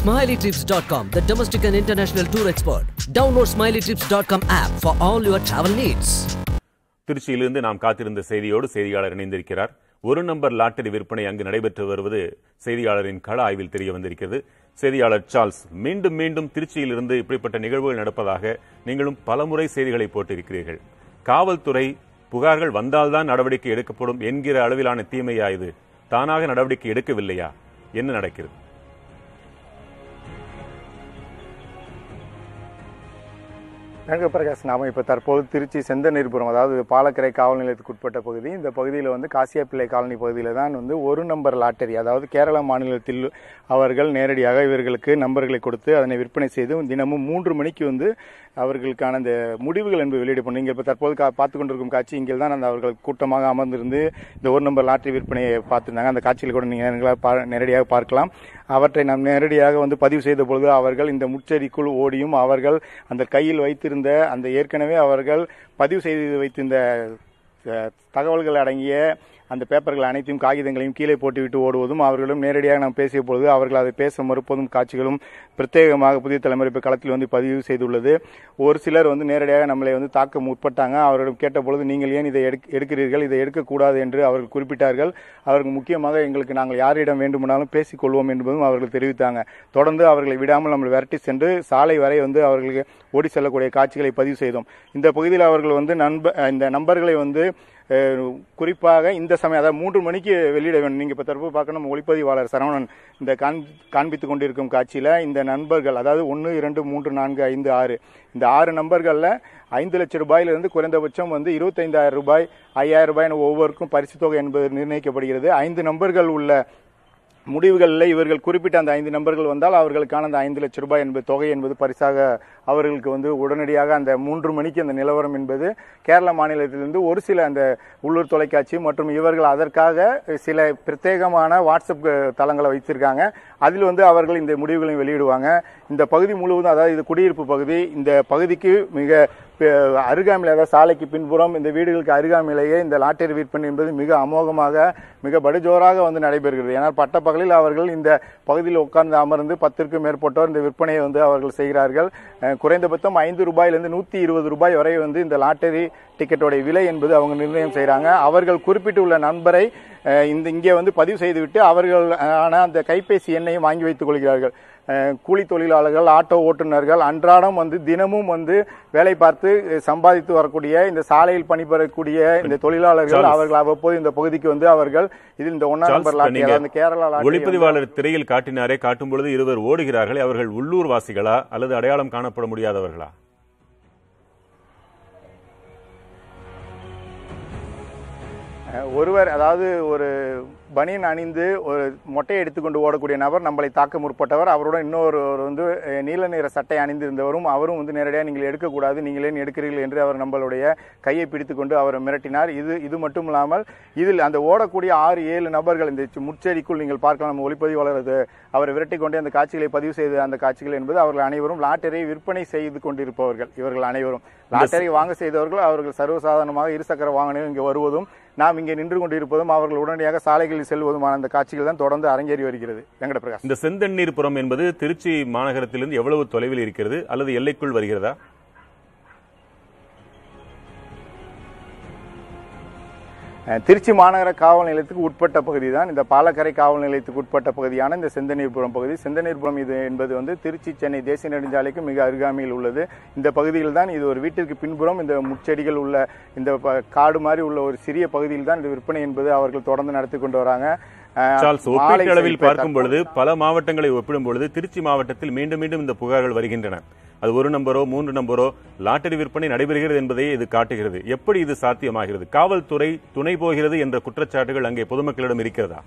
SmileyTrips.com, the domestic and international tour expert. Download SmileyTrips.com app for all your travel needs. திருச்சியிலிருந்து நாம் காத்திருந்த செய்தியோடு செய்தியாளர் இணைந்திருக்கிறார் ஒரு நம்பர் லாட்டரி விற்பனை அங்கு நடைபெற்று வருவது செய்தியாளரின் கள ஆய்வில் தெரிய வந்திருக்கிறது செய்தியாளர் சார்ல்ஸ் மீண்டும் மீண்டும் திருச்சியிலிருந்து இப்படிப்பட்ட நிகழ்வுகள் நடப்பதாக நீங்களும் பலமுறை செய்திகளை போட்டிருக்கிறீர்கள் காவல்துறை புகார்கள் வந்தால்தான் நடவடிக்கை எடுக்கப்படும் என்கிற அளவிலான தீமையா இது தானாக நடவடிக்கை எடுக்கவில்லையா என்ன நடக்கிறது ரங்க பிரகாஷ் நாம இப்போ தற்போது திருச்சி செந்தநீர்புரம் அதாவது பாலக்கரை காவல் நிலையத்துக்கு உட்பட்ட பகுதி இந்த பகுதியில் வந்து காசியாப்பிள்ளை காலனி பகுதியில் தான் வந்து ஒரு நம்பர் லாட்டரி அதாவது கேரள மாநிலத்தில் அவர்கள் நேரடியாக இவர்களுக்கு நம்பர்களை கொடுத்து அதனை விற்பனை செய்து தினமும் மூன்று மணிக்கு வந்து அவர்களுக்கான அந்த முடிவுகள் என்பது வெளியிடப்படும் நீங்கள் இப்போ தற்போது கா பார்த்து கொண்டிருக்கும் காட்சி இங்கே தான் அந்த அவர்கள் கூட்டமாக அமர்ந்திருந்து இந்த ஒரு நம்பர் லாட்டரி விற்பனையை பார்த்துருந்தாங்க அந்த காட்சியில் கூட நீங்கள் பா நேரடியாக பார்க்கலாம் அவற்றை நாம் நேரடியாக வந்து பதிவு செய்த பொழுது அவர்கள் இந்த முச்செடிக்குள் ஓடியும் அவர்கள் அந்த கையில் வைத்திருந்த அந்த ஏற்கனவே அவர்கள் பதிவு செய்து வைத்திருந்த அஹ், தகவல்கள் அடங்கிய அந்த பேப்பர்கள் அனைத்தையும் காகிதங்களையும் கீழே போட்டுவிட்டு ஓடுவதும் அவர்களும் நேரடியாக நாம் பேசிய பொழுது அவர்கள் அதை பேச மறுப்பதும் காட்சிகளும் பிரத்யேகமாக புதிய தலைமுறை இப்போ களத்தில் வந்து பதிவு செய்துள்ளது ஒரு சிலர் வந்து நேரடியாக நம்மளை வந்து தாக்க முற்பட்டாங்க அவர்களிடம் கேட்ட பொழுது நீங்கள் ஏன் இதை எடுக்க- எடுக்கிறீர்கள் இதை எடுக்கக்கூடாது என்று அவர்கள் குறிப்பிட்டார்கள் அவர்கள் முக்கியமாக எங்களுக்கு நாங்கள் யாரிடம் வேண்டுமானாலும் பேசிக் கொள்வோம் என்பதும் அவர்கள் தெரிவித்தாங்க தொடர்ந்து அவர்களை விடாமல் நம்மளை விரட்டி சென்று சாலை வரை வந்து அவர்களுக்கு ஓடி செல்லக்கூடிய காட்சிகளை பதிவு செய்தோம் இந்த பகுதியில் அவர்கள் வந்து நண்ப இந்த நம்பர்களை வந்து அஹ், குறிப்பாக இந்த சமயம் அதாவது மூன்று மணிக்கு வெளியிட வேண்டும் நீங்கள் இப்போ தற்போது பார்க்கணும் ஒளிப்பதிவாளர் சரவணன் இந்த காண் காண்பித்து கொண்டிருக்கும் காட்சியில் இந்த நண்பர்கள் அதாவது ஒன்று இரண்டு மூன்று நான்கு ஐந்து ஆறு இந்த ஆறு நம்பர்களில் ஐந்து லட்சம் ரூபாயிலிருந்து குறைந்தபட்சம் வந்து இருபத்தைந்தாயிரம் ரூபாய் ஐயாயிரம் ரூபாய் என ஒவ்வொருக்கும் பரிசு தொகை என்பது நிர்ணயிக்கப்படுகிறது ஐந்து நம்பர்கள் உள்ள முடிவுகளில் இவர்கள் குறிப்பிட்ட அந்த ஐந்து நம்பர்கள் வந்தால் அவர்களுக்கான அந்த ஐந்து லட்சம் ரூபாய் என்பது தொகை என்பது பரிசாக அவர்களுக்கு வந்து உடனடியாக அந்த மூன்று மணிக்கு அந்த நிலவரம் என்பது கேரள மாநிலத்திலிருந்து ஒரு சில அந்த உள்ளூர் தொலைக்காட்சி மற்றும் இவர்கள் அதற்காக சில பிரத்யேகமான வாட்ஸ்அப் தளங்களை வைத்திருக்காங்க அதில் வந்து அவர்கள் இந்த முடிவுகளையும் வெளியிடுவாங்க இந்த பகுதி முழுவதும் அதாவது இது குடியிருப்பு பகுதி இந்த பகுதிக்கு மிக ப- அருகாமையில் அதாவது சாலைக்கு பின்புறம் இந்த வீடுகளுக்கு அருகாமையிலேயே இந்த லாட்டரி விற்பனை என்பது மிக அமோகமாக மிக படுஜோராக வந்து நடைபெறுகிறது ஏன்னா பட்டப்பகலில் அவர்கள் இந்த பகுதியில் உட்கார்ந்து அமர்ந்து பத்திற்கும் மேற்பட்டோர் இந்த விற்பனையை வந்து அவர்கள் செய்கிறார்கள் அஹ், குறைந்தபட்சம் ஐந்து ரூபாயிலிருந்து நூற்றி இருபது ரூபாய் வரை வந்து இந்த லாட்டரி டிக்கெட்டோட விலை என்பது அவங்க நிர்ணயம் செய்கிறாங்க அவர்கள் குறிப்பிட்டுள்ள நண்பரை அஹ், இந்த இங்கே வந்து பதிவு செய்துவிட்டு அவர்கள் அஹ், ஆன அந்த கைபேசி எண்ணையும் வாங்கி வைத்துக் கொள்கிறார்கள் அஹ், கூலி தொழிலாளர்கள் ஆட்டோ ஓட்டுநர்கள் அன்றாடம் வந்து தினமும் வந்து வேலை பார்த்து அஹ், சம்பாதித்து வரக்கூடிய இந்த சாலையில் பணிபுரியக்கூடிய இந்த தொழிலாளர்கள் சார்ல்ஸ். அவர்கள் அவ்வப்போது இந்த பகுதிக்கு வந்து அவர்கள் இதில் இந்த ஒன்னாம் சார்ல்ஸ், நம்பர் இப்ப லாட்டரி நீங்க அதாவது இந்த கேரளா லாட்டரி வந்து- ஒளிப்பதிவாளர் திரையில் காட்டினாரே காட்டும் பொழுது இருவர் ஓடுகிறார்களே அவர்கள் உள்ளூர் வாசிகளா அல்லது அடையாளம் காணப்பட முடியாதவர்களா அஹ் ஒருவர் அதாவது ஒரு பனியன் அணிந்து ஒரு மொட்டையை எடுத்துக்கொண்டு ஓடக்கூடிய நபர் நம்மளை தாக்க முற்பட்டவர் அவருடன் இன்னொரு வந்து அஹ், நீல நிற சட்டை அணிந்திருந்தவரும் அவரும் வந்து நேரடியாக நீங்கள் எடுக்கக்கூடாது நீங்கள் ஏன் எடுக்கிறீர்கள் என்று அவர் நம்மளுடைய கையை பிடித்துக்கொண்டு அவர் மிரட்டினார் இது இது மட்டும் இல்லாமல் இதில் அந்த ஓடக்கூடிய ஆறு ஏழு நபர்கள் இந்த சி- முச்செடிக்குள் நீங்கள் பார்க்கலாம் நம்ம ஒளிப்பதிவாளர் அது அவரை விரட்டி கொண்டே அந்த காட்சிகளை பதிவு செய்த அந்த காட்சிகள் என்பது அவர்கள் அனைவரும் லாட்டரியை விற்பனை செய்து கொண்டிருப்பவர்கள் இவர்கள் அனைவரும் லாட்டரி வாங்க செய்தவர்கள் அவர்கள் சர்வசாதாரணமாக இருசக்கர வாகனம் இங்கே வருவதும் நாம் இங்கே நின்று கொண்டிருப்பதும் அவர்கள் உடனடியாக சாலைகளில் செல்வதுமான அந்த காட்சிகள் தான் தொடர்ந்து அரங்கேறி வருகிறது வெங்கட பிரகாஷ் இந்த செந்தண்ணீர் புறம் என்பது திருச்சி மாநகரத்திலிருந்து எவ்வளவு தொலைவில் இருக்கிறது அல்லது எல்லைக்குள் வருகிறதா அஹ், திருச்சி மாநகர காவல் நிலையத்துக்கு உட்பட்ட பகுதி தான் இந்த பாலக்கரை காவல் நிலையத்துக்கு உட்பட்ட பகுதியான இந்த செந்தநீர்புரம் பகுதி செந்தநீர்புரம் இது என்பது வந்து திருச்சி சென்னை தேசிய நெடுஞ்சாலைக்கு மிக அருகாமையில் உள்ளது இந்த பகுதியில் தான் இது ஒரு வீட்டிற்கு பின்புறம் இந்த முச்செடிகள் உள்ள இந்த ப- காடு மாதிரி உள்ள ஒரு சிறிய பகுதியில் தான் இந்த விற்பனை என்பது அவர்கள் தொடர்ந்து நடத்தி கொண்டு வராங்க அஹ், சார்ல்ஸ் மாலை ஒப்பீட்டளவில் இப்ப பார்க்கும் பொழுது பல மாவட்டங்களை ஒப்பிடும் பொழுது திருச்சி மாவட்டத்தில் மீண்டும் மீண்டும் இந்த புகார்கள் வருகின்றன அது ஒரு நம்பரோ மூன்று நம்பரோ லாட்டரி விற்பனை நடைபெறுகிறது என்பதையே இது காட்டுகிறது எப்படி இது சாத்தியமாகிறது காவல்துறை துணை போகிறது என்ற குற்றச்சாட்டுகள் அங்கே பொதுமக்களிடம் இருக்கிறதா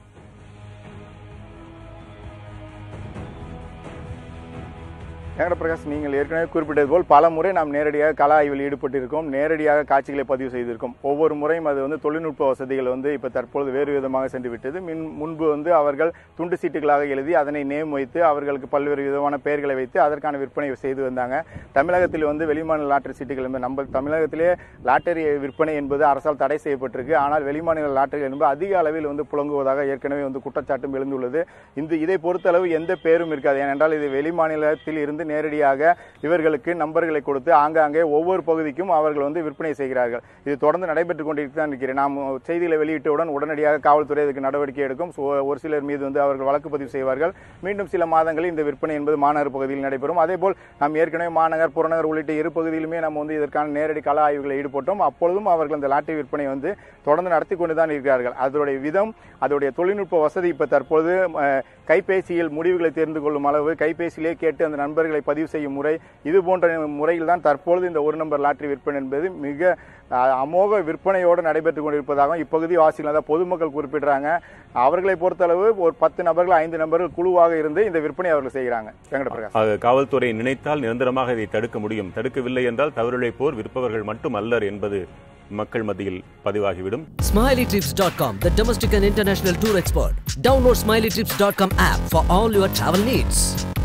வெங்கட பிரகாஷ் நீங்கள் ஏற்கனவே குறிப்பிட்டது போல் பல முறை நாம் நேரடியாக கள ஆய்வில் ஈடுபட்டிருக்கோம் நேரடியாக காட்சிகளை பதிவு செய்திருக்கோம் ஒவ்வொரு முறையும் அது வந்து தொழில்நுட்ப வசதிகள் வந்து இப்போ தற்பொழுது வேறு விதமாக சென்று விட்டது மின் முன்பு வந்து அவர்கள் துண்டு சீட்டுகளாக எழுதி அதனை நேம் வைத்து அவர்களுக்கு பல்வேறு விதமான பெயர்களை வைத்து அதற்கான விற்பனை செய்து வந்தாங்க தமிழகத்தில் வந்து வெளிமாநில லாட்டரி சீட்டுகள் என்பது நம்ம தமிழகத்திலே லாட்டரி விற்பனை என்பது அரசால் தடை செய்யப்பட்டிருக்கு ஆனால் வெளிமாநில லாட்டரி என்பது அதிக அளவில் வந்து புழங்குவதாக ஏற்கனவே வந்து குற்றச்சாட்டும் எழுந்துள்ளது இந்த இதை பொறுத்தளவு எந்த பேரும் இருக்காது ஏனென்றால் இது வெளிமாநிலத்தில் இருந்து நேரடியாக இவர்களுக்கு நம்பர்களை கொடுத்து ஆங்காங்கே ஒவ்வொரு பகுதிக்கும் அவர்கள் வந்து விற்பனை செய்கிறார்கள் இது தொடர்ந்து நடைபெற்றுக் கொண்டிருக்தான் இருக்கிறேன் நாம் செய்திகளை வெளியிட்டவுடன் உடனடியாக காவல்துறை இதுக்கு நடவடிக்கை எடுக்கும் So, ஒரு சிலர் மீது வந்து அவர்கள் வழக்கு பதிவு செய்வார்கள் மீண்டும் சில மாதங்களில் இந்த விற்பனை என்பது மாநகர் பகுதியில் நடைபெறும் அதேபோல் நாம் ஏற்கனவே மாநகர் புறநகர் உள்ளிட்ட இரு பகுதியிலுமே நம்ம வந்து இதற்கான நேரடி கள ஆய்வுகளை ஈடுபட்டோம் அப்பொழுதும் அவர்கள் இந்த லாட்டரி விற்பனை வந்து தொடர்ந்து நடத்தி கொண்டு தான் இருக்கிறார்கள் அதனுடைய விதம் அதோடைய தொழில்நுட்ப வசதி இப்போ தற்போது அஹ், கைபேசியில் முடிவுகளை தெரிந்து கொள்ளும் அளவு கைபேசியிலே கேட்டு அந்த நண்பர்களை பதிவு செய்யும் முறை இது போன்ற முறையில் தான் தற்பொழுது இந்த ஒரு நம்பர் லாட்டரி விற்பனை என்பது மிக அஹ், அமோக விற்பனையோடு நடைபெற்றுக் கொண்டிருப்பதாகவும் இப்பகுதி வாசிகள் அதாவது பொதுமக்கள் குறிப்பிடுறாங்க அவர்களை பொறுத்தளவு ஒரு பத்து நபர்கள் ஐந்து நபர்கள் குழுவாக இருந்து இந்த விற்பனை அவர்கள் செய்கிறாங்க வெங்கட பிரகாஷ் ஆக, காவல்துறை நினைத்தால் நிரந்தரமாக இதை தடுக்க முடியும் தடுக்கவில்லை என்றால் தவறிழைப்போர் விற்பவர்கள் மட்டும் அல்லர் என்பது மக்கள் மத்தியில் பதிவாகிவிடும் SmileyTrips.com, the domestic and international tour expert. Download SmileyTrips.com app for all your travel needs.